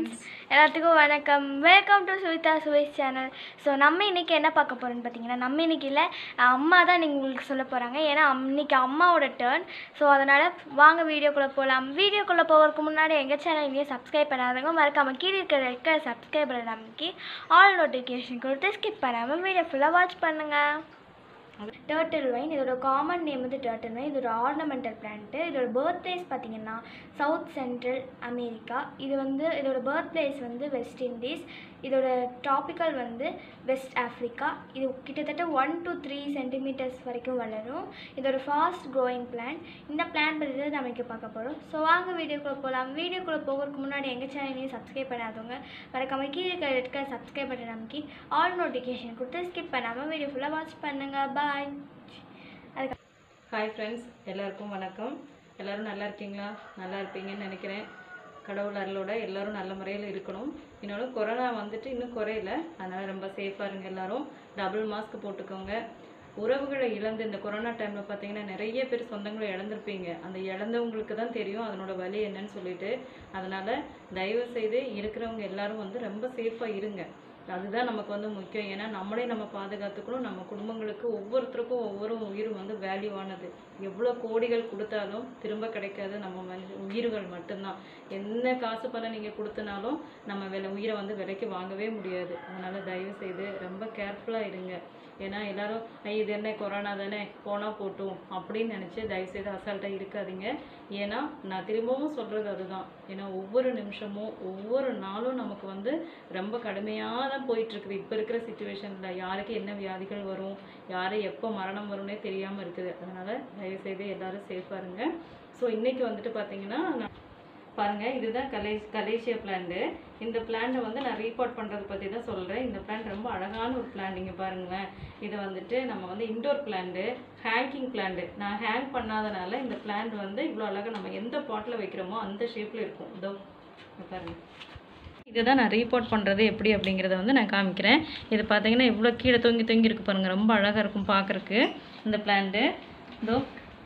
Friends எல்லாத்துக்கும் வணக்கம் welcome to Suvitha சுவைஸ் சேனல் ஸோ நம்ம இன்னைக்கு என்ன பார்க்க போகிறோம்னு பார்த்தீங்கன்னா நம்ம இன்னைக்கு இல்லை அம்மா தான் நீங்கள் உங்களுக்கு சொல்ல போகிறாங்க ஏன்னா அம்- இன்னைக்கு அம்மாவோட டேர்ன் ஸோ அதனால் வாங்க வீடியோக்குள்ளே போகலாம் வீடியோக்குள்ளே போகிறதுக்கு முன்னாடி எங்கள் சேனல் இங்கே சப்ஸ்கிரைப் பண்ணாதவங்க மறக்காமல் கீழே இருக்கிற இருக்க சப்ஸ்கிரைப் பண்ண நமக்கு ஆல் நோட்டிஃபிகேஷன் கொடுத்து ஸ்கிப் பண்ணாமல் வீடியோ ஃபுல்லாக வாட்ச் பண்ணுங்கள் டேர்ட்டில் வைன் இதோட காமன் நேம் வந்து டேர்ட்டில் வைன் இதோட ஆர்னமெண்டல் பிளான்ட்டு இதோட பர்த் பிளேஸ் பார்த்தீங்கன்னா சவுத் சென்ட்ரல் அமெரிக்கா இது வந்து இதோட பர்த் பிளேஸ் வந்து வெஸ்ட் இண்டீஸ் இதோட டாபிக்கல் வந்து வெஸ்ட் ஆஃப்ரிக்கா இது கிட்டத்தட்ட ஒன் to த்ரீ சென்டிமீட்டர்ஸ் வரைக்கும் வளரும் இதோட ஃபாஸ்ட் க்ரோயிங் பிளான்ட் இந்த பிளான் பற்றி தான் நம்ம இங்கே பார்க்க போகிறோம் ஸோ வாங்க வீடியோக்குள்ளே போகலாம் வீடியோக்குள்ளே போகிறதுக்கு முன்னாடி எங்கள் சேனலையும் சப்ஸ்கிரைப் பண்ணாதவங்க மறக்காம கீழே இருக்கிற இருக்க சப்ஸ்கிரைப் பண்ண நமக்கு ஆல் நோட்டிஃபிகேஷன் கொடுத்து ஸ்கிப் பண்ணாமல் வீடியோ ஃபுல்லாக வாட்ச் பண்ணுங்கள் பாய் அதுக்கு ஹாய் ஃப்ரெண்ட்ஸ் எல்லாருக்கும் வணக்கம் எல்லாரும் நல்லா இருக்கீங்களா நல்லா இருப்பீங்கன்னு நினைக்கிறேன் கடவுள் அருளோட எல்லாரும் நல்ல முறையில் இருக்கணும் இன்னொன்று கொரோனா வந்துட்டு இன்னும் குறையல அதனால் ரொம்ப சேஃபாக இருங்க எல்லாரும் டபுள் மாஸ்க் போட்டுக்கோங்க உறவுகளை இழந்து இந்த கொரோனா டைமில் பார்த்தீங்கன்னா நிறைய பேர் சொந்தங்களை இழந்திருப்பீங்க அந்த இழந்தவங்களுக்கு தான் தெரியும் அதனோட வலி என்னன்னு சொல்லிட்டு அதனால் தயவு செய்து இருக்கிறவங்க எல்லாரும் வந்து ரொம்ப சேஃபாக இருங்க அதுதான் நமக்கு வந்து முக்கியம் ஏன்னா நம்மளே நம்ம பாதுகாத்துக்கணும் நம்ம குடும்பங்களுக்கு ஒவ்வொருத்தருக்கும் ஒவ்வொரு உயிரும் வந்து வேல்யூவானது எவ்வளோ கோடிகள் கொடுத்தாலும் திரும்ப கிடைக்காது நம்ம மனித உயிர்கள் மட்டும்தான் என்ன காசு பணம் நீங்கள் கொடுத்தனாலும் நம்ம விலை உயிரை வந்து விலைக்கு வாங்கவே முடியாது அதனால தயவு செய்து ரொம்ப கேர்ஃபுல்லாக இருங்க ஏன்னா எல்லாரும் "ஐய, இது என்ன கொரோனா தானே போனால் போட்டும் அப்படின்னு நினச்சி தயவுசெய்து அசால்ட்டாக இருக்காதீங்க ஏன்னா நான் திரும்பவும் சொல்கிறது அதுதான் ஏன்னா ஒவ்வொரு நிமிஷமும் ஒவ்வொரு நாளும் நமக்கு வந்து ரொம்ப கடுமையாக தான் போயிட்டுருக்குது இப்போ இருக்கிற சுச்சுவேஷனில் யாருக்கு என்ன வியாதிகள் வரும் யாரை எப்போ மரணம் வரும்னே தெரியாமல் இருக்குது அதனால் தயவுசெய்து எல்லாரும் சேஃபாக இருங்க ஸோ இன்னைக்கு வந்துட்டு பார்த்தீங்கன்னா நான் பாருங்க இதுதான் கலே கலேசியா பிளான்ட் இந்த பிளான்ட்டை வந்து நான் ரீபார்ட் பண்ணுறது பற்றி தான் சொல்கிறேன் இந்த பிளான்ட் ரொம்ப அழகான ஒரு பிளான் நீங்கள் பாருங்களேன் இது வந்துட்டு நம்ம வந்து இண்டோர் பிளான்ட்டு ஹேங்கிங் பிளான்ட்டு நான் ஹேங் பண்ணாதனால இந்த பிளான்ட் வந்து இவ்வளோ அழகாக நம்ம எந்த பாட்டில் வைக்கிறோமோ அந்த ஷேப்பில் இருக்கும் இதோ இங்க பாருங்க இதுதான் நான் ரீபோர்ட் பண்ணுறது எப்படி அப்படிங்கிறத வந்து நான் காமிக்கிறேன் இது பார்த்தீங்கன்னா இவ்வளோ கீழே தொங்கி தொங்கி இருக்கு பாருங்கள் ரொம்ப அழகாக இருக்கும் பார்க்குறக்கு இந்த பிளான்ட்டு இதோ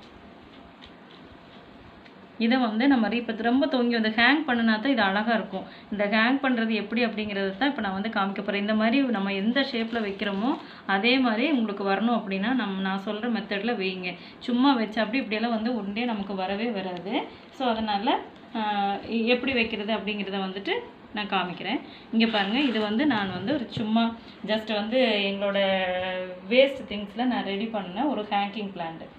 இதை வந்து நம்ம ரீபத் ரொம்ப தொங்கி வந்து ஹேங் பண்ணினா தான் இது அழகாக இருக்கும் இந்த ஹேங் பண்ணுறது எப்படி அப்படிங்கிறது தான் இப்போ நான் வந்து காமிக்க போகிறேன் இந்த மாதிரி நம்ம எந்த ஷேப்பில் வைக்கிறோமோ அதே மாதிரி உங்களுக்கு வரணும் அப்படின்னா நம்ம நான் சொல்கிற மெத்தடில் வைங்க சும்மா வச்சு அப்படி இப்படியெல்லாம் வந்து உடனே நமக்கு வரவே வராது ஸோ அதனால் எப்படி வைக்கிறது அப்படிங்கிறத வந்துட்டு நான் காமிக்கிறேன் இங்கே பாருங்கள் இது வந்து நான் வந்து ஒரு சும்மா ஜஸ்ட் வந்து எங்களோட வேஸ்ட் திங்ஸில் நான் ரெடி பண்ண ஒரு ஹேங்கிங் பிளான்ட்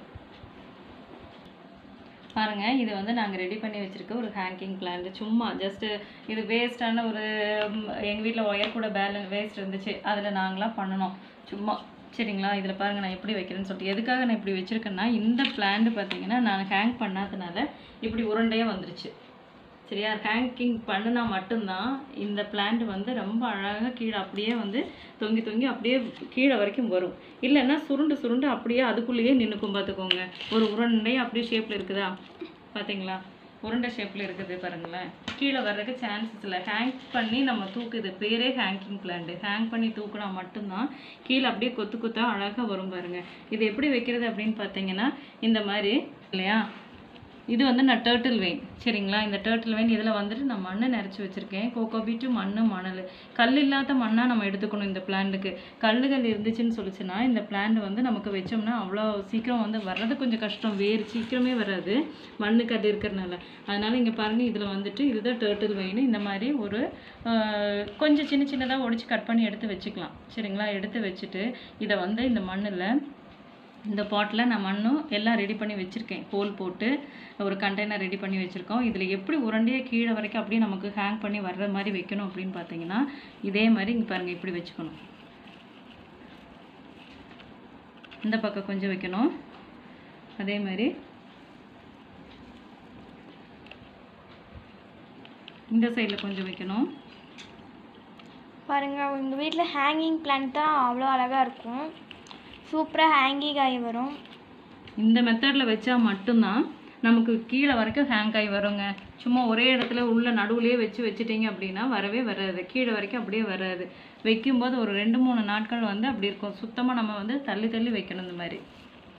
பாருங்க இது வந்து நாங்கள் ரெடி பண்ணி வச்சிருக்க ஒரு ஹேங்கிங் பிளான்ட் சும்மா ஜஸ்ட் இது வேஸ்டான ஒரு எங்கள் வீட்டில் ஒயர் கூட பேலன்ஸ் வேஸ்ட் இருந்துச்சு அதில் நாங்களாம் பண்ணணும் சும்மா சரிங்களா இதில் பாருங்கள் நான் எப்படி வைக்கிறேன்னு சொல்லிட்டு எதுக்காக நான் இப்படி வச்சுருக்கேன்னா இந்த பிளான்ட் பார்த்தீங்கன்னா நான் ஹேங் பண்ணாதனால இப்படி உருண்டையாக வந்துருச்சு சரியா ஹேங்கிங் பண்ணினா மட்டும்தான் இந்த பிளான்ட் வந்து ரொம்ப அழகாக கீழே அப்படியே வந்து தொங்கி தொங்கி அப்படியே கீழே வரைக்கும் வரும் இல்லைன்னா சுருண்டு சுருண்டு அப்படியே அதுக்குள்ளேயே நின்றுக்கும் பார்த்துக்கோங்க ஒரு உருண்டையே அப்படியே ஷேப்பில் இருக்குதா பார்த்தீங்களா உருண்டை ஷேப்பில் இருக்குது பாருங்களேன் கீழே வர்றதுக்கு சான்சஸ் இல்லை ஹேங் பண்ணி நம்ம தூக்குது பேரே ஹேங்கிங் பிளான்ட் ஹேங் பண்ணி தூக்குனா மட்டும்தான் கீழே அப்படியே கொத்து கொத்தா அழகாக வரும் பாருங்க இது எப்படி வைக்கிறது அப்படின்னு பார்த்தீங்கன்னா இந்த மாதிரி இல்லையா இது வந்து நான் டேர்ட்டில் வெயின் சரிங்களா இந்த டேர்ட்டில் வெயின் இதில் வந்துட்டு நான் மண்ணை நிறச்சி வச்சுருக்கேன் கோகோ பீட்டு மண் மணல் கல் இல்லாத மண்ணாக நம்ம எடுத்துக்கணும் இந்த பிளான்ட்டுக்கு கல்லுகள் இருந்துச்சுன்னு சொல்லிச்சுன்னா இந்த பிளான்ட் வந்து நமக்கு வச்சோம்னா அவ்வளோ சீக்கிரம் வந்து வர்றது கொஞ்சம் கஷ்டம் வேர் சீக்கிரமே வராது மண்ணு கல் இருக்கிறனால அதனால் இங்கே பாருங்கள் இதில் வந்துட்டு இதுதான் டேர்ட்டில் வெயின் இந்த மாதிரி ஒரு ஆஹ், கொஞ்சம் சின்ன சின்னதாக ஒடிச்சு கட் பண்ணி எடுத்து வச்சுக்கலாம் சரிங்களா எடுத்து வச்சுட்டு இதை வந்து இந்த மண்ணில் இந்த பாட்டில் நான் மண்ணும் எல்லாம் ரெடி பண்ணி வச்சுருக்கேன் ஹோல் போட்டு ஒரு கண்டெய்னர் ரெடி பண்ணி வச்சுருக்கோம் இதில் எப்படி உருண்டையே கீழே வரைக்கும் அப்படியே நமக்கு ஹேங் பண்ணி வர்ற மாதிரி வைக்கணும் அப்படின்னு பார்த்தீங்கன்னா இதே மாதிரி இங்கே பாருங்கள் இப்படி வச்சுக்கணும் இந்த பக்கம் கொஞ்சம் வைக்கணும் அதே மாதிரி இந்த சைடில் கொஞ்சம் வைக்கணும் பாருங்கள் உங்கள் வீட்டில் ஹேங்கிங் பிளான்ட் தான் அவ்வளோ அழகாக இருக்கும் சூப்பராக ஹேங்கிங் ஆகி வரும் இந்த மெத்தடில் வச்சா மட்டும்தான் நமக்கு கீழே வரைக்கும் ஹேங் ஆகி வருங்க சும்மா ஒரே இடத்துல உள்ள நடுவுலயே வச்சு வச்சுட்டீங்க அப்படின்னா வரவே வராது கீழே வரைக்கும் அப்படியே வராது வைக்கும்போது ஒரு ரெண்டு மூணு நாட்கள் வந்து அப்படி இருக்கும் சுத்தமாக நம்ம வந்து தள்ளி தள்ளி வைக்கணும் இந்த மாதிரி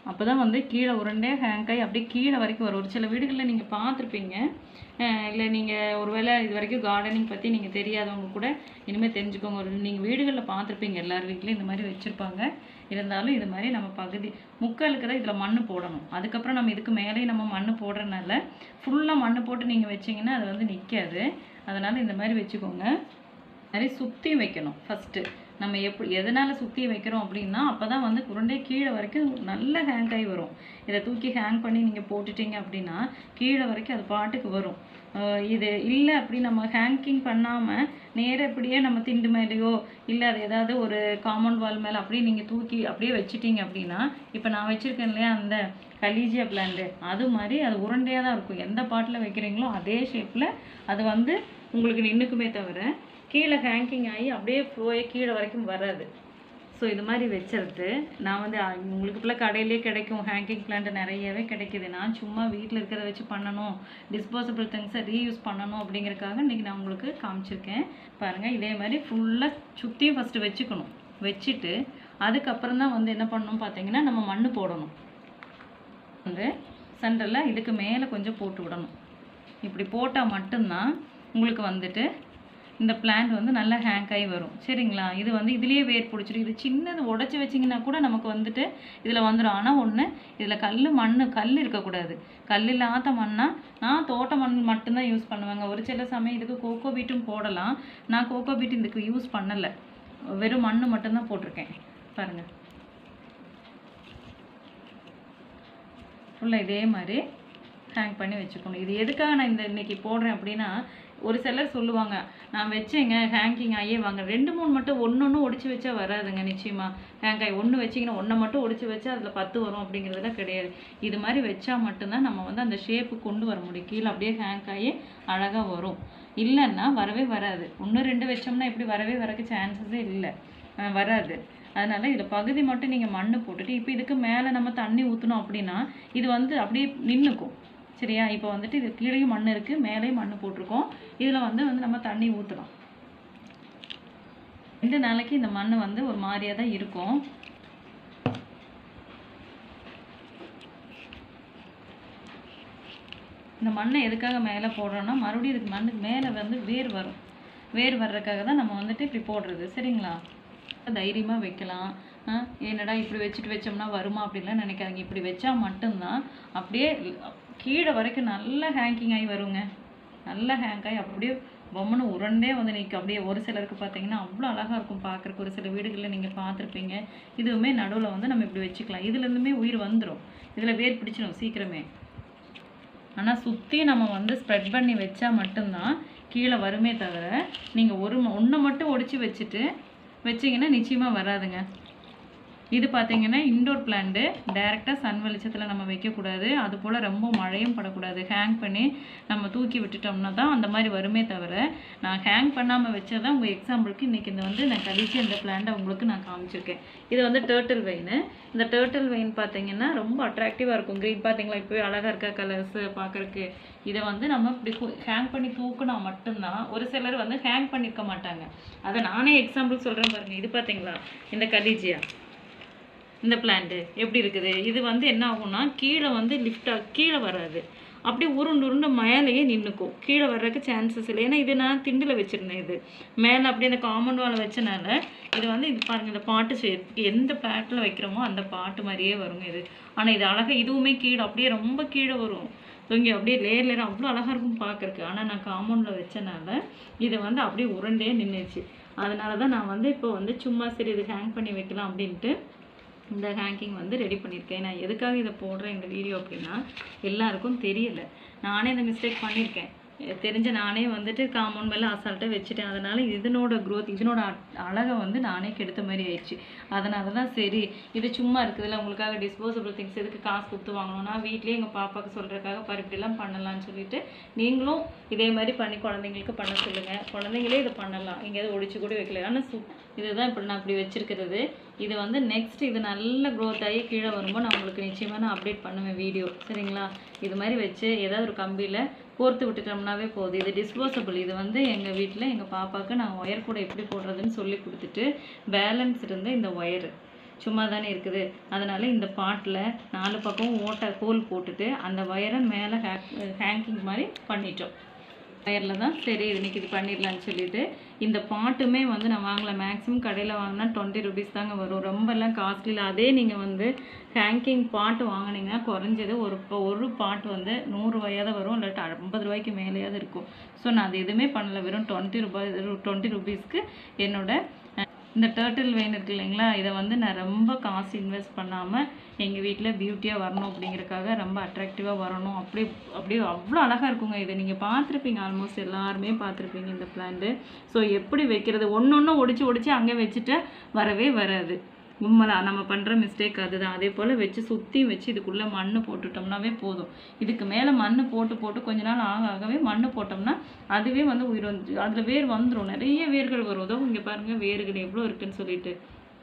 அப்போ தான் வந்து கீழே உருண்டே ஹேங்க் ஆகி அப்படியே கீழே வரைக்கும் வரும் ஒரு சில வீடுகளில் நீங்கள் பார்த்துருப்பீங்க இல்லை நீங்கள் ஒருவேளை இது வரைக்கும் கார்டனிங் பற்றி நீங்கள் தெரியாதவங்க கூட இனிமேல் தெரிஞ்சுக்கோங்க ஒரு நீங்கள் வீடுகளில் பார்த்துருப்பீங்க எல்லார் வீட்லேயும் இந்த மாதிரி வச்சுருப்பாங்க இருந்தாலும் இது மாதிரி நம்ம பகுதி முக்காலுக்கு தான் இதில் மண் போடணும் அதுக்கப்புறம் நம்ம இதுக்கு மேலேயும் நம்ம மண் போடுறதுனால ஃபுல்லாக மண் போட்டு நீங்கள் வச்சிங்கன்னா அது வந்து நிற்காது அதனால் இந்த மாதிரி வச்சுக்கோங்க மாதிரி சுற்றி வைக்கணும் ஃபஸ்ட்டு நம்ம எப்படி எதனால் சுற்றி வைக்கிறோம் அப்படின்னா அப்போ தான் வந்து உருண்டை கீழே வரைக்கும் நல்ல ஹேங் ஆகி வரும் இதை தூக்கி ஹேங் பண்ணி நீங்கள் போட்டுட்டீங்க அப்படின்னா கீழே வரைக்கும் அது பாட்டுக்கு வரும் அஹ் இது இல்லை அப்படி நம்ம ஹேங்கிங் பண்ணாமல் நேரா இப்படியே நம்ம திண்டு மேலேயோ இல்லை அது ஏதாவது ஒரு காம்பவுண்ட் வால் மேலே அப்படியே நீங்கள் தூக்கி அப்படியே வச்சிட்டீங்க அப்படின்னா இப்போ நான் வச்சுருக்கேன் இல்லையா அந்த கலீஜியா பிளான்ட் அது மாதிரி அது உருண்டையாக தான் இருக்கும் எந்த பாட்டில் வைக்கிறீங்களோ அதே ஷேப்பில் அது வந்து உங்களுக்கு நின்றுக்குமே தவிர கீழே ஹேங்கிங் ஆகி அப்படியே போய் கீழே வரைக்கும் வராது ஸோ இது மாதிரி வச்சிருந்து நான் வந்து அ- உங்களுக்கு இப்போலாம் கடையிலே கிடைக்கும் ஹேங்கிங் பிளான்ட் நிறையவே கிடைக்குது நான் சும்மா வீட்டில் இருக்கிறத வச்சு பண்ணணும் டிஸ்போசபிள் திங்ஸை ரீயூஸ் பண்ணணும் அப்படிங்கறதுக்காக இன்றைக்கி நான் உங்களுக்கு காமிச்சிருக்கேன் பாருங்கள் இதே மாதிரி ஃபுல்லாக சுற்றியும் ஃபஸ்ட்டு வச்சுக்கணும் வச்சுட்டு அதுக்கப்புறம் தான் வந்து என்ன பண்ணணும் பார்த்தீங்கன்னா நம்ம மண் போடணும் வந்து சென்டரில் இதுக்கு மேலே கொஞ்சம் போட்டு விடணும் இப்படி போட்டால் மட்டும்தான் உங்களுக்கு வந்துட்டு இந்த பிளான்ட் வந்து நல்லா ஹேங்க் ஆகி வரும் சரிங்களா இது வந்து இதுலேயே வேர் பிடிச்சிரும் இது சின்னது உடச்சி வச்சிங்கன்னா கூட நமக்கு வந்துட்டு இதில் வந்துடும் ஆனால் ஒன்று இதில் கல் மண் கல் இருக்கக்கூடாது கல் இல்லாத மண்ணா நான் தோட்ட மண் மட்டும்தான் யூஸ் பண்ணுவேங்க ஒரு சில சமயம் இதுக்கு கோகோ பீட்டும் போடலாம் நான் கோகோ பீட் இதுக்கு யூஸ் பண்ணலை வெறும் மண் மட்டும்தான் போட்டிருக்கேன் பாருங்கள் ஃபுல்லாக இதே மாதிரி ஹேங் பண்ணி வச்சுக்கணும் இது எதுக்காக நான் இந்த இன்னைக்கு போடுறேன் அப்படின்னா ஒரு சிலர் சொல்லுவாங்க நான் வச்சேங்க ஹேங்கிங் ஆகியே வாங்க ரெண்டு மூணு மட்டும் ஒன்று ஒன்று ஒடிச்சு வச்சா வராதுங்க நிச்சயமா ஹேங் ஆகி ஒன்று வச்சிங்கன்னா ஒன்றை மட்டும் ஒடிச்சு வச்சா அதில் பத்து வரும் அப்படிங்கிறதுலாம் கிடையாது இது மாதிரி வச்சா மட்டும்தான் நம்ம வந்து அந்த ஷேப்பு கொண்டு வர முடியும் கீழே அப்படியே ஹேங் ஆகி அழகாக வரும் இல்லைன்னா வரவே வராது ஒன்று ரெண்டு வச்சோம்னா இப்படி வரவே வரக்கு சான்சஸே இல்லை அஹ் வராது அதனால இதில் பகுதி மட்டும் நீங்கள் மண்ணு போட்டுட்டு இப்போ இதுக்கு மேலே நம்ம தண்ணி ஊற்றணும் அப்படின்னா இது வந்து அப்படியே நின்றுக்கும் சரியா இப்போ வந்துட்டு இது கீழேயும் மண் இருக்குது மேலேயும் மண் போட்டிருக்கோம் இதில் வந்து வந்து நம்ம தண்ணி ஊற்றலாம் ரெண்டு நாளைக்கு இந்த மண் வந்து ஒரு மாதிரியாக தான் இருக்கும் இந்த மண்ணை எதுக்காக மேலே போடுறோன்னா மறுபடியும் இதுக்கு மண்ணுக்கு மேலே வந்து வேர் வரும் வேர் வர்றதுக்காக தான் நம்ம வந்துட்டு இப்படி போடுறது சரிங்களா தைரியமாக வைக்கலாம் ஆ, என்னடா இப்படி வச்சுட்டு வச்சோம்னா வருமா அப்படின்லாம் நினைக்காதீங்க இப்படி வச்சா மட்டும்தான் அப்படியே கீழே வரைக்கும் நல்ல ஹேங்கிங் ஆகி வருங்க நல்ல ஹேங் ஆகி அப்படியே பொம்மனு உருண்டே வந்து நிற்கும் அப்படியே ஒரு சிலருக்கு பார்த்தீங்கன்னா அவ்வளோ அழகாக இருக்கும் பார்க்குறக்கு ஒரு சில வீடுகளில் நீங்கள் பார்த்துருப்பீங்க இதுவுமே நடுவில் வந்து நம்ம இப்படி வச்சுக்கலாம் இதுலேருந்துமே உயிர் வந்துடும் இதில் வேர் பிடிச்சிடும் சீக்கிரமே ஆனால் சுற்றி நம்ம வந்து ஸ்ப்ரெட் பண்ணி வச்சா மட்டும்தான் கீழே வருமே தவிர நீங்கள் ஒரு ஒன்றை மட்டும் ஒடிச்சு வச்சுட்டு வச்சீங்கன்னா நிச்சயமாக வராதுங்க இது பார்த்தீங்கன்னா இன்டோர் பிளான்ட்டு டைரெக்டாக சன் வெளிச்சத்தில் நம்ம வைக்கக்கூடாது அது போல் ரொம்ப மழையும் படக்கூடாது ஹேங் பண்ணி நம்ம தூக்கி விட்டுட்டோம்னா தான் அந்த மாதிரி வருமே தவிர நான் ஹேங் பண்ணாமல் வச்சதான் உங்கள் எக்ஸாம்பிளுக்கு இன்றைக்கி இந்த வந்து நான் கழிச்சு இந்த பிளான்ட்டை உங்களுக்கு நான் காமிச்சிருக்கேன் இது வந்து டேர்ட்டில் வெயின் இந்த டேர்ட்டில் வெயின் பார்த்தீங்கன்னா ரொம்ப அட்ராக்டிவாக இருக்கும் க்ரீன் பார்த்தீங்களா இப்போவே அழகாக இருக்க கலர்ஸ் பார்க்குறக்கு இதை வந்து நம்ம இப்படி ஹேங் பண்ணி தூக்குனா மட்டும்தான் ஒரு சிலர் வந்து ஹேங் பண்ணியிருக்க மாட்டாங்க அதை நானே எக்ஸாம்பிள் சொல்கிறேன் பாருங்கள் இது பார்த்தீங்களா இந்த கலீஜியா இந்த பிளான்ட்டு எப்படி இருக்குது இது வந்து என்ன ஆகும்னா கீழே வந்து லிஃப்டாக கீழே வராது அப்படியே உருண்டு உருண்டு மேலேயே நின்றுக்கும் கீழே வர்றதுக்கு சான்சஸ் இல்லை ஏன்னா இது நான் திண்டில் வச்சுருந்தேன் இது மேலே அப்படியே இந்த காமன் வால் வச்சனால இது வந்து இது பாருங்கள் இந்த பாட்டு ஷேப் எந்த பிளாட்டில் வைக்கிறோமோ அந்த பாட்டு மாதிரியே வருங்க இது ஆனால் இது அழகாக இதுவுமே கீழே அப்படியே ரொம்ப கீழே வரும் இங்கே அப்படியே லேயர் லேயர் அவ்வளோ அழகாக இருக்கும் பார்க்கறக்கு ஆனால் நான் காம்பவுண்டில் வச்சனால இது வந்து அப்படியே உருண்டே நின்றுச்சு அதனால தான் நான் வந்து இப்போ வந்து சும்மா சரி இது ஹேங் பண்ணி வைக்கலாம் அப்படின்ட்டு இந்த ஹேங்கிங் வந்து ரெடி பண்ணியிருக்கேன் நான் எதுக்காக இதை போடுறேன் இந்த வீடியோ அப்படின்னா எல்லாருக்கும் தெரியல நானே இந்த மிஸ்டேக் பண்ணியிருக்கேன் எ- தெரிஞ்ச நானே வந்துட்டு காம்பவுண்ட் மேலே அசால்ட்டாக வச்சுட்டேன் அதனால் இதனோட க்ரோத் இதனோட அ- அழகை வந்து நானே கெடுத்த மாதிரி ஆயிடுச்சு அதனால தான் சரி இது சும்மா இருக்குதுல்ல உங்களுக்காக டிஸ்போசபிள் திங்ஸ் எதுக்கு காசு கொடுத்து வாங்கணும்னா வீட்லேயே எங்கள் பாப்பாவுக்கு சொல்கிறதுக்காக பாரு இப்படிலாம் பண்ணலாம்னு சொல்லிட்டு நீங்களும் இதே மாதிரி பண்ணி குழந்தைங்களுக்கு பண்ண சொல்லுங்கள் குழந்தைங்களே இதை பண்ணலாம் எங்கேயாவது ஒடிச்சு கூட வைக்கல ஆனால் சு இதுதான் இப்படி நான் இப்படி வச்சிருக்கிறது இது வந்து நெக்ஸ்ட் இது நல்ல க்ரோத் ஆகி கீழே வரும்போது நான் உங்களுக்கு நிச்சயமாக நான் அப்டேட் பண்ணுவேன் வீடியோ சரிங்களா இது மாதிரி வச்சு ஏதாவது ஒரு கம்பியில் கோர்த்து விட்டுட்டோம்னாவே போதும் இது டிஸ்போசபிள் இது வந்து எங்கள் வீட்டில் எங்கள் பாப்பாவுக்கு நான் ஒயர் கூட எப்படி போடுறதுன்னு சொல்லி கொடுத்துட்டு பேலன்ஸ் இருந்த இந்த ஒயரு சும்மா தானே இருக்குது அதனால இந்த பாட்டில் நாலு பக்கமும் ஓட்டை ஹோல் போட்டுட்டு அந்த வயரை மேலே ஹேங்கிங் மாதிரி பண்ணிட்டோம் வயரில் தான் சரி இன்னைக்கு இது பண்ணிடலான்னு சொல்லிட்டு இந்த பாட்டுமே வந்து நான் வாங்கல மேக்ஸிமம் கடையில் வாங்கினா டுவெண்ட்டி ருபீஸ் தாங்க வரும் ரொம்பலாம் காஸ்ட்லியில் அதே நீங்கள் வந்து ஹேங்கிங் பாட்டு வாங்குனீங்கன்னா குறைஞ்சது ஒரு ப- ஒரு பாட்டு வந்து நூறுரூவாயாவது வரும் இல்லாட்டி ஐம்பது ரூபாய்க்கு மேலேயாவது இருக்கும் ஸோ நான் அது எதுவுமே பண்ணல வெறும் டுவெண்ட்டி ரூபாய் டுவெண்ட்டி ருபீஸ்க்கு என்னோட அஹ், இந்த டேர்ட்டில் வெயின் இருக்கு இல்லைங்களா இதை வந்து நான் ரொம்ப காசு இன்வெஸ்ட் பண்ணாமல் எங்கள் வீட்டில் பியூட்டியாக வரணும் அப்படிங்கறக்காக ரொம்ப அட்ராக்டிவாக வரணும் அப்படி அப்படியே அவ்வளோ அழகாக இருக்குங்க இதை நீங்கள் பார்த்துருப்பீங்க ஆல்மோஸ்ட் எல்லாருமே பார்த்துருப்பீங்க இந்த பிளான்ட்டு ஸோ எப்படி வைக்கிறது ஒன்று ஒன்று ஒடிச்சு ஒடிச்சு அங்கே வச்சுட்டு வரவே வராது உண்மைதான் நம்ம பண்ணுற மிஸ்டேக் அதுதான் அதே போல் வச்சு சுற்றி வச்சு இதுக்குள்ளே மண் போட்டுட்டோம்னாவே போதும் இதுக்கு மேலே மண் போட்டு போட்டு கொஞ்ச நாள் ஆக ஆகவே மண் போட்டோம்னா அதுவே வந்து உயிர் வந்து அதில் வேர் வந்துடும் நிறைய வேர்கள் வரும் இதோ இங்கே பாருங்கள் வேர்கள் எவ்வளோ இருக்குன்னு சொல்லிட்டு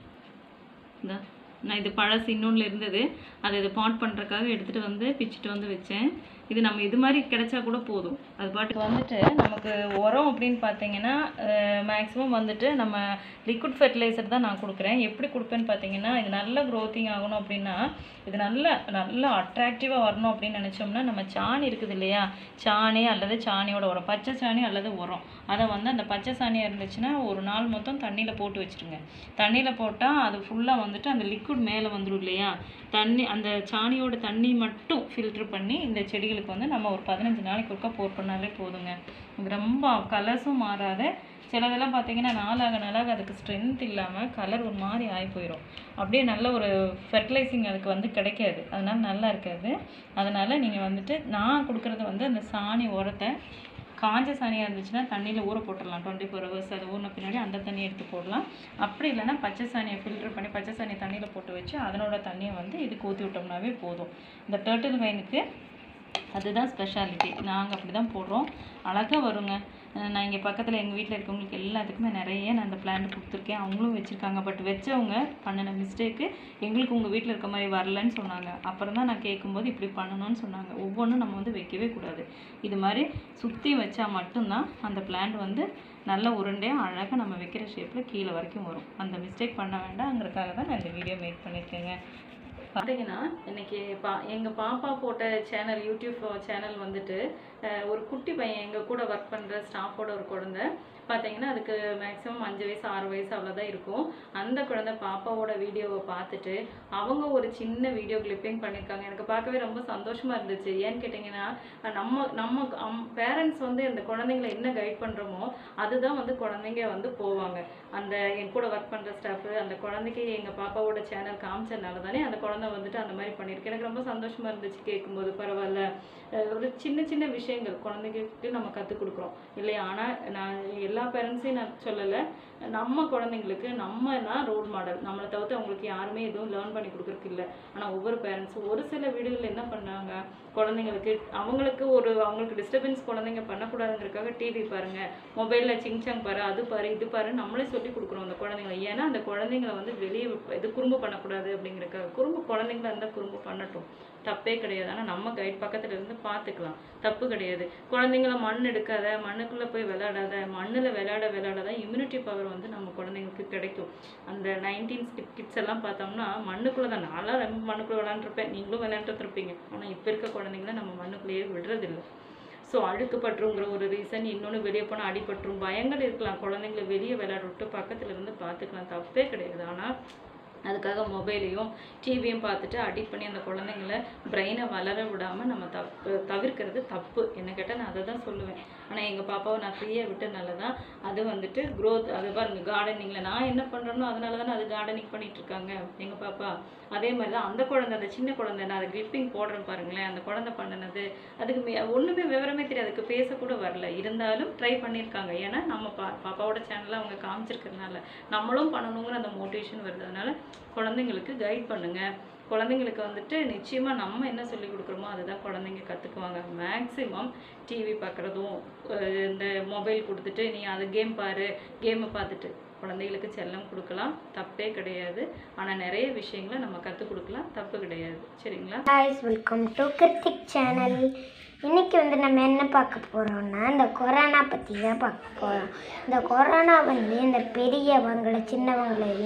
இந்தா நான் இது பழசு இன்னொன்றில் இருந்தது அதை இது பாட் பண்ணுறக்காக எடுத்துகிட்டு வந்து பிச்சுட்டு வந்து வச்சேன் இது நம்ம இது மாதிரி கிடைச்சா கூட போதும் அது பாட்டுக்கு வந்துட்டு நமக்கு உரம் அப்படின்னு பார்த்தீங்கன்னா மேக்ஸிமம் வந்துட்டு நம்ம லிக்விட் ஃபெர்டிலைசர் தான் நான் கொடுக்குறேன் எப்படி கொடுப்பேன்னு பார்த்தீங்கன்னா இது நல்ல க்ரோத்திங் ஆகணும் அப்படின்னா இது நல்ல நல்லா அட்ராக்டிவாக வரணும் அப்படின்னு நினச்சோம்னா நம்ம சாணி இருக்குது இல்லையா சாணி அல்லது சாணியோட உரம் பச்சை சாணி அல்லது உரம் அதை வந்து அந்த பச்சை சாணியாக இருந்துச்சுன்னா ஒரு நாள் மொத்தம் தண்ணியில் போட்டு வச்சுருங்க தண்ணியில் போட்டால் அது ஃபுல்லாக வந்துட்டு அந்த லிக்விட் மேலே வந்துடும் இல்லையா தண்ணி அந்த சாணியோட தண்ணி மட்டும் ஃபில்ட்ரு பண்ணி இந்த செடிகளுக்கு வந்து நம்ம ஒரு பதினஞ்சு நாளைக்கு ஒருக்கா போர் பண்ணாலே போதுங்க இது ரொம்ப கலர்ஸும் மாறாத சிலதெல்லாம் பார்த்தீங்கன்னா நாளாக நாளாக அதுக்கு ஸ்ட்ரென்த் இல்லாமல் கலர் ஒரு மாதிரி ஆகி போயிடும் அப்படியே நல்ல ஒரு ஃபெர்டிலைசிங் அதுக்கு வந்து கிடைக்காது அதனால நல்லா இருக்காது அதனால் நீங்கள் வந்துட்டு நான் கொடுக்குறது வந்து அந்த சாணி உரத்தை காஞ்ச சாணியாக இருந்துச்சுன்னா தண்ணியில் ஊற போட்டுடலாம் டுவெண்ட்டி ஃபோர் ஹவர்ஸ் அது ஊறின பின்னாடி அந்த தண்ணியை எடுத்து போடலாம் அப்படி இல்லைன்னா பச்சை சாணியை ஃபில்டர் பண்ணி பச்சை சாணியை தண்ணியில் போட்டு வச்சு அதனோட தண்ணியை வந்து இதுக்கு ஊற்றி விட்டோம்னாவே போதும் இந்த டேர்ட்டில் வைனுக்கு அதுதான் ஸ்பெஷாலிட்டி நாங்கள் அப்படி தான் போடுறோம் அழகாக வருங்க அஹ் நான் இங்கே பக்கத்தில் எங்கள் வீட்டில் இருக்கவங்களுக்கு எல்லாத்துக்குமே நிறைய நான் அந்த பிளான்ட் கொடுத்துருக்கேன் அவங்களும் வச்சுருக்காங்க பட் வச்சவங்க பண்ணின மிஸ்டேக்கு எங்களுக்கு உங்கள் வீட்டில் இருக்க மாதிரி வரலன்னு சொன்னாங்க அப்புறம் தான் நான் கேட்கும்போது இப்படி பண்ணணும்னு சொன்னாங்க ஒவ்வொன்றும் நம்ம வந்து வைக்கவே கூடாது இது மாதிரி சுற்றி வச்சா மட்டும்தான் அந்த பிளான்ட் வந்து நல்ல உருண்டையாக அழகாக நம்ம வைக்கிற ஷேப்பில் கீழே வரைக்கும் வரும் அந்த மிஸ்டேக் பண்ண வேண்டாங்கிறதுக்காக தான் நான் இந்த வீடியோ மேக் பண்ணியிருக்கேங்க பார்த்தீங்கன்னா இன்னைக்கு பா எங்கள் பாப்பா போட்ட சேனல் யூடியூப் சேனல் வந்துட்டு அஹ், ஒரு குட்டி பையன் எங்கள் கூட ஒர்க் பண்ணுற ஸ்டாஃபோட ஒரு குழந்தை பார்த்தீங்கன்னா அதுக்கு மேக்ஸிமம் அஞ்சு வயசு ஆறு வயசு அவ்வளோதான் இருக்கும் அந்த குழந்தை பாப்பாவோட வீடியோவை பார்த்துட்டு அவங்க ஒரு சின்ன வீடியோ கிளிப்பிங் பண்ணியிருக்காங்க எனக்கு பார்க்கவே ரொம்ப சந்தோஷமா இருந்துச்சு ஏன்னு கேட்டிங்கன்னா அஹ், நம்ம நம்ம பேரண்ட்ஸ் வந்து அந்த குழந்தைங்களை என்ன கைட் பண்ணுறோமோ அதுதான் வந்து குழந்தைங்க வந்து போவாங்க அந்த என் கூட ஒர்க் பண்ணுற ஸ்டாஃப் அந்த குழந்தைக்கு எங்கள் பாப்பாவோட சேனல் காமிச்சதுனால தானே அந்த குழந்தை வந்துட்டு அந்த மாதிரி பண்ணியிருக்கு எனக்கு ரொம்ப சந்தோஷமா இருந்துச்சு கேட்கும்போது பரவாயில்ல அஹ் ஒரு சின்ன சின்ன விஷயங்கள் குழந்தைங்களுக்கு நம்ம கற்றுக் கொடுக்குறோம் இல்லையா ஆனால் நான் எல்லா பேரண்ட்ஸையும் நான் சொல்லலை நம்ம குழந்தைங்களுக்கு நம்ம தான் ரோல் மாடல் நம்மளை தவிர்த்து அவங்களுக்கு யாருமே எதுவும் லேர்ன் பண்ணி கொடுக்குறதுக்கு இல்லை ஆனால் ஒவ்வொரு பேரண்ட்ஸும் ஒரு சில வீடுகளில் என்ன பண்ணாங்க குழந்தைங்களுக்கு அவங்களுக்கு ஒரு அவங்களுக்கு டிஸ்டர்பன்ஸ் குழந்தைங்க பண்ணக்கூடாதுங்கிறதுக்காக டிவி பாருங்க மொபைலில் சிங்சாங் பாரு அது பாரு இது பாரு நம்மளே சொல்லி கொடுக்குறோம் அந்த குழந்தைங்களை ஏன்னா அந்த குழந்தைங்களை வந்து வெளியே இது குறும்பு பண்ணக்கூடாது அப்படிங்கிறக்காக குறும்பு குழந்தைங்களா இருந்தால் குறும்பு பண்ணட்டும் தப்பே கிடையாது ஆனால் நம்ம கைட் பக்கத்துல இருந்து பார்த்துக்கலாம் தப்பு கிடையாது குழந்தைங்கள மண் எடுக்காத மண்ணுக்குள்ளே போய் விளையாடாத மண்ணில் விளையாட விளையாட தான் இம்யூனிட்டி பவர் வந்து நம்ம குழந்தைங்களுக்கு கிடைக்கும் அந்த நைன்டீன் கிட்ஸ் எல்லாம் பார்த்தோம்னா மண்ணுக்குள்ளே தான் நான்லாம் ரொம்ப மண்ணுக்குள்ளே விளையாண்டுருப்பேன் நீங்களும் விளையாண்டுருப்பீங்க ஆனால் இப்போ இருக்க குழந்தைங்கள நம்ம மண்ணுக்குள்ளேயே விடுறதில்லை ஸோ அழுக்கு பற்றுங்கிற ஒரு ரீசன் இன்னொன்று வெளியே போனால் அடிபட்டுரும் பயங்கள் இருக்கலாம் குழந்தைங்கள வெளியே விளையாட விட்டு பக்கத்துல இருந்து பார்த்துக்கலாம் தப்பே கிடையாது ஆனால் அதுக்காக மொபைலையும் டிவியும் பார்த்துட்டு அடிக்ட் பண்ணி அந்த குழந்தைங்கள பிரெயினை வளர விடாமல் நம்ம தப்பு தவிர்க்கிறது தப்பு என்ன கேட்டால் நான் அதை தான் சொல்லுவேன் ஆனால் எங்கள் பாப்பாவை நான் ஃப்ரீயாக விட்டனால தான் அது வந்துட்டு க்ரோத் அது பாருங்க கார்டனிங்கில் நான் என்ன பண்ணுறேனோ அதனால தானே அது கார்டனிங் பண்ணிட்டு இருக்காங்க எங்கள் பாப்பா அதே மாதிரி தான் அந்த குழந்தை அந்த சின்ன குழந்தை நான் அதை கிளிப்பிங் போடுறேன் பாருங்களேன் அந்த குழந்தை பண்ணினது அதுக்கு மே ஒன்றுமே விவரமே தெரியாது அதுக்கு பேசக்கூட வரல இருந்தாலும் ட்ரை பண்ணியிருக்காங்க ஏன்னா நம்ம பா பாப்பாவோட சேனலில் அவங்க காமிச்சிருக்கிறதுனால நம்மளும் பண்ணணுங்கிற அந்த மோட்டிவேஷன் வருது அதனால குழந்தைங்களுக்கு கைட் பண்ணுங்க குழந்தைங்களுக்கு வந்துட்டு நிச்சயமா நம்ம என்ன சொல்லி கொடுக்குறோமோ அதுதான் குழந்தைங்க கற்றுக்குவாங்க மேக்ஸிமம் டிவி பார்க்குறதும் இந்த மொபைல் கொடுத்துட்டு நீ அது கேம் பாரு கேமை பார்த்துட்டு குழந்தைகளுக்கு செல்லம் கொடுக்கலாம் தப்பே கிடையாது ஆனால் நிறைய விஷயங்களை நம்ம கற்றுக் கொடுக்கலாம் தப்பு கிடையாது சரிங்களா guys welcome to Kiruthik channel இன்னைக்கு வந்து நம்ம என்ன பார்க்க போகிறோம்னா இந்த கொரோனா பற்றி தான் பார்க்க போகிறோம் இந்த கொரோனா வந்து இந்த பெரியவங்களை சின்னவங்களை எல்லாம்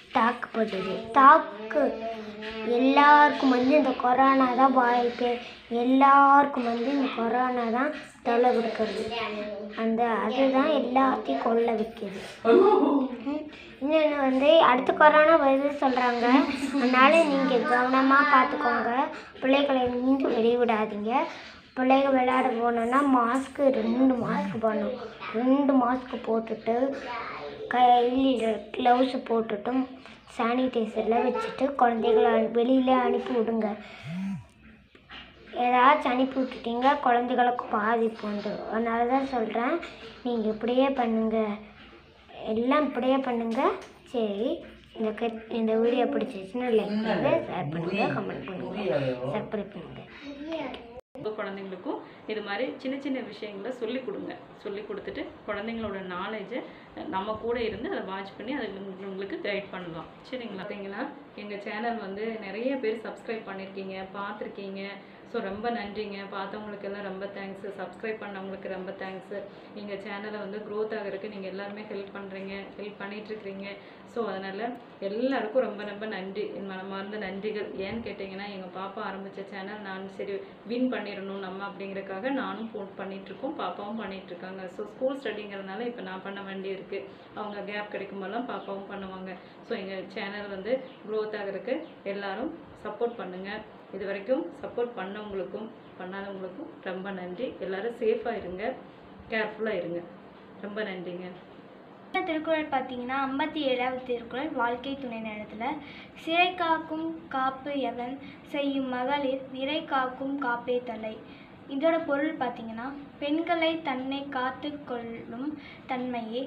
தாக்குப்படுது தாக்கு எல்லாருக்கும் வந்து இந்த கொரோனா தான் வாய்ப்பு எல்லாருக்கும் வந்து இந்த கொரோனா தான் தொலை கொடுக்கறது அந்த அதுதான் எல்லாத்தையும் கொல்ல வைக்கிது ம். இன்னொன்று வந்து அடுத்த கொரோனா வருது சொல்கிறாங்க அதனால நீங்கள் கவனமாக பார்த்துக்கோங்க பிள்ளைகளை எங்கேயும் வெளியே விடாதீங்க பிள்ளைங்க விளையாட போனோன்னா மாஸ்க்கு ரெண்டு மாஸ்க் போடணும் ரெண்டு மாஸ்க் போட்டுட்டு கையில் க்ளவுஸ் போட்டுட்டும் சானிடைசரில் வச்சுட்டு குழந்தைகளை வெளியில் அனுப்பி விடுங்க ஏதாச்சும் அனுப்பி விட்டுட்டீங்க குழந்தைகளுக்கு பாதிப்பு வந்துடும் அதனால தான் சொல்கிறேன் நீங்கள் இப்படியே பண்ணுங்க எல்லாம் இப்படியே பண்ணுங்க சரி இந்த கட் இந்த வீடியோ பிடிச்சிச்சுன்னா லைக் பண்ணுங்க ஷேர் பண்ணுங்க கமெண்ட் பண்ணுங்க சப்ஸ்கிரைப் பண்ணுங்க உங்கள் குழந்தைங்களுக்கும் இது மாதிரி சின்ன சின்ன விஷயங்களை சொல்லி கொடுங்க சொல்லி கொடுத்துட்டு குழந்தைங்களோட நாலேஜை நம்ம கூட இருந்து அதை வாட்ச் பண்ணி அதை உங்களுக்கு- உங்களுக்கு கைட் பண்ணலாம் சரிங்களா பார்த்தீங்கன்னா எங்கள் சேனல் வந்து நிறைய பேர் சப்ஸ்கிரைப் பண்ணியிருக்கீங்க பார்த்துருக்கீங்க ஸோ ரொம்ப நன்றிங்க பார்த்தவங்களுக்கு எல்லாம் ரொம்ப தேங்க்ஸு சப்ஸ்கிரைப் பண்ணவங்களுக்கு ரொம்ப தேங்க்ஸு எங்கள் சேனலை வந்து க்ரோத் ஆகிறதுக்கு நீங்கள் எல்லாருமே ஹெல்ப் பண்ணுறீங்க ஹெல்ப் பண்ணிகிட்ருக்கிறீங்க ஸோ அதனால் எல்லாருக்கும் ரொம்ப ரொம்ப நன்றி என் மனமார்ந்த நன்றிகள் ஏன்னு கேட்டிங்கன்னா எங்கள் பாப்பா ஆரம்பித்த சேனல் நான் சரி வின் பண்ணிடணும் நம்ம அப்படிங்கறக்காக நானும் போட் பண்ணிகிட்ருக்கோம் பாப்பாவும் பண்ணிகிட்ருக்காங்க ஸோ ஸ்கூல் ஸ்டடிங்கிறதுனால இப்போ நான் பண்ண வேண்டி இருக்குது அவங்க கேப் கிடைக்கும்போதெல்லாம் பாப்பாவும் பண்ணுவாங்க ஸோ எங்கள் சேனல் வந்து க்ரோத் ஆகிறதுக்கு எல்லாரும் சப்போர்ட் பண்ணுங்கள் இது வரைக்கும் சப்போர்ட் பண்ணவங்களுக்கும் பண்ணாதவங்களுக்கும் ரொம்ப நன்றி எல்லாரும் சேஃபாக இருங்க கேர்ஃபுல்லாக இருங்க ரொம்ப நன்றிங்க இந்த திருக்குறள் பார்த்தீங்கன்னா ஐம்பத்தி ஏழாவது திருக்குறள் வாழ்க்கை துணை நேரத்தில் சிறை காக்கும் காப்பு எவன் செய்யும் மகளிர் நிறை காக்கும் காப்பே தலை இதோட பொருள் பார்த்தீங்கன்னா பெண்களை தன்னை காத்து கொள்ளும் தன்மையே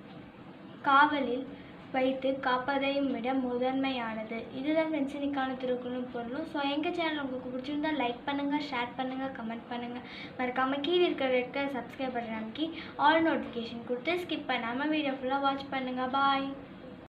காவலில் வைத்து காப்பதையும் விட முதன்மையானது இதுதான் ஃப்ரெண்ட்ஸ் இன்னைக்கான திருக்குறளும் பொருளும் ஸோ எங்கள் சேனல் உங்களுக்கு பிடிச்சிருந்தா லைக் பண்ணுங்கள் ஷேர் பண்ணுங்கள் கமெண்ட் பண்ணுங்கள் மறக்காமல் கீழே இருக்கிற ரெட் கலர் சப்ஸ்கிரைப் பட்டன் அமைக்கி ஆல் நோட்டிஃபிகேஷன் கொடுத்து ஸ்கிப் பண்ணாமல் வீடியோ ஃபுல்லாக வாட்ச் பண்ணுங்கள் பாய்